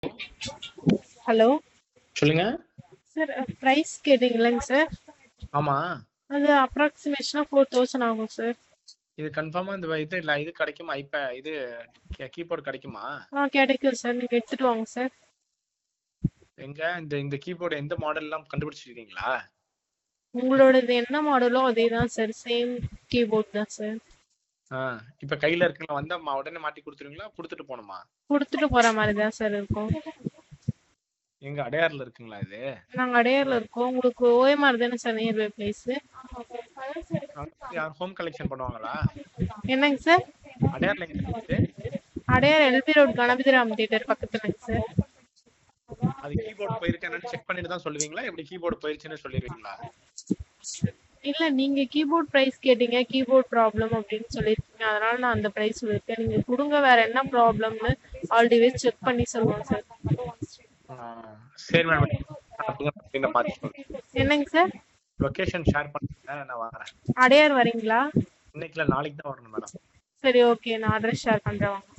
hello சொல்லுங்க sir price கேட்டிங்களேங்க sir ஆமா அது அப்ராக்சிமேஷனாக ஃபோர் தௌசண்ட் ஆகும் சார் இது கன்ஃபார்மா இந்த இது இல்ல இது கிடைக்குமா இப்ப இது கீபோர்டு கிடைக்குமா ஆ கிடைக்கும் சார் நீங்கள் எடுத்துகிட்டு வாங்க சார் எங்க இந்த இந்த கீபோர்டு எந்த மாடல் எல்லாம் கண்டுபிடிச்சிருக்கீங்களா உங்களோடது என்ன மாடலோ அதே தான் சார் சேம் கீபோர்ட் தான் சார் ஆ இப்ப கையில இருக்குல்ல வந்தா மா- உடனே மாட்டி கொடுத்துருவீங்களா கொடுத்துட்டு போகணுமா கொடுத்துட்டு போகிற மாதிரி தான் சார் இருக்கும் எங்க அடையாறுல இருக்குங்களா இது நாங்கள் அடையாரில் இருக்கோம் உங்களுக்கு ஓஎம்ஆர் தானே சார் நியர்பை பிளேஸு யார் ஹோம் கலெக்ஷன் பண்ணுவாங்களா என்னங்க சார் அடையாறுல எங்க இருக்குது Adyar LB road Ganapathiram theatre பக்கத்துலங்க சார் அது கீபோர்டு போயிருக்கேன்னு செக் பண்ணிட்டு தான் சொல்லுவீங்களா எப்படி கீபோர்டு போயிருச்சுன்னு சொல்லிடுவீங்களா இல்லை நீங்கள் கீபோர்ட் ப்ரைஸ் கேட்டீங்க கீபோர்ட் ப்ராப்ளம் அப்படின்னு சொல்லியிருக்கீங்க அதனால நான் அந்த ப்ரைஸ் சொல்லியிருக்கேன் நீங்கள் கொடுங்க வேற என்ன ப்ராப்ளம்னு ஆல்ரெடி செக் பண்ணி சொல்லுவோம் சார் ஆ, சரி மேடம் பார்த்து சொல்லுங்க என்னங்க சார் லொகேஷன் ஷேர் பண்ணுங்க நான் வரேன் அடையார் வரீங்களா இன்னைக்குல நாளைக்கு தான் வரணும் மேடம் சரி ஓகே நான் அட்ரஸ் ஷேர் பண்ணுறேன் வாங்க